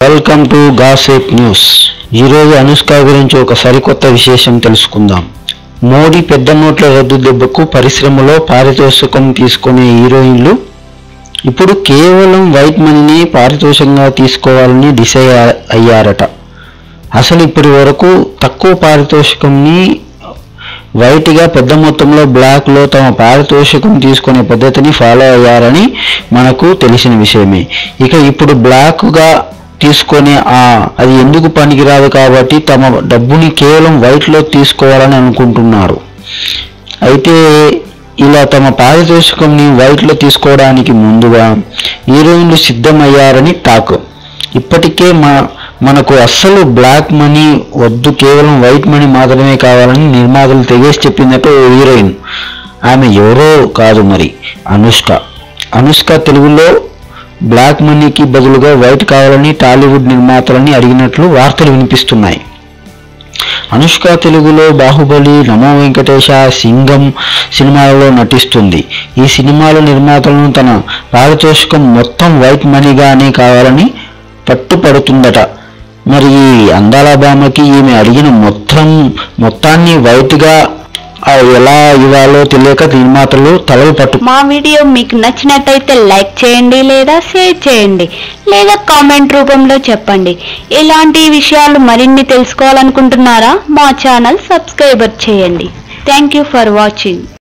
welcome to గాసేప్ news ఈరోజు అనుష్క గురించి ఒక సరికొత్త విశేషం తెలుసుకుందాం మోడీ పెద్ద నోట్ల రద్దు దెబ్బకు పరిశ్రమలో పారితోషికం తీసుకునే హీరోయిన్లు ఇప్పుడు కేవలం వైట్ మనీని పారితోషికంగా తీసుకోవాలని డిసైడ్ అయ్యారట అసలు ఇప్పటి వరకు తక్కువ పారితోషికంని వైట్గా పెద్ద మొత్తంలో బ్లాక్లో తమ పారితోషికం తీసుకునే పద్ధతిని ఫాలో అయ్యారని మనకు తెలిసిన విషయమే ఇక ఇప్పుడు బ్లాక్గా తీసుకొని ఆ అది ఎందుకు పనికిరాదు కాబట్టి తమ డబ్బుని కేవలం వైట్లో తీసుకోవాలని అనుకుంటున్నారు అయితే ఇలా తమ పారితోషికంని వైట్లో తీసుకోవడానికి ముందుగా హీరోయిన్లు సిద్ధమయ్యారని టాక్ ఇప్పటికే మా మనకు అస్సలు బ్లాక్ మనీ వద్దు కేవలం వైట్ మనీ మాత్రమే కావాలని నిర్మాతలు తెగేసి చెప్పిందట ఓ హీరోయిన్ ఆమె ఎవరో కాదు మరి అనుష్క అనుష్క తెలుగులో బ్లాక్ మనీకి బదులుగా వైట్ కావాలని టాలీవుడ్ నిర్మాతలని అడిగినట్లు వార్తలు వినిపిస్తున్నాయి అనుష్క తెలుగులో బాహుబలి నమో వెంకటేశ సింగం సినిమాలలో నటిస్తుంది ఈ సినిమాల నిర్మాతలను తన పారితోషికం మొత్తం వైట్ మనీగానే కావాలని పట్టుపడుతుందట మరి ఈ అందాల భామకి ఈమె అడిగిన మొత్తం మొత్తాన్ని వైట్గా ఆ ఎలా ఇవ్వాలో తెలియక నిర్మాతలు తలలు పట్టు మా వీడియో మీకు నచ్చినట్టయితే లైక్ చేయండి లేదా షేర్ చేయండి లేదా కామెంట్ రూపంలో చెప్పండి ఇలాంటి విషయాలు మరిన్ని తెలుసుకోవాలనుకుంటున్నారా మా ఛానల్ సబ్స్క్రైబర్ చేయండి థ్యాంక్ యూ ఫర్ వాచింగ్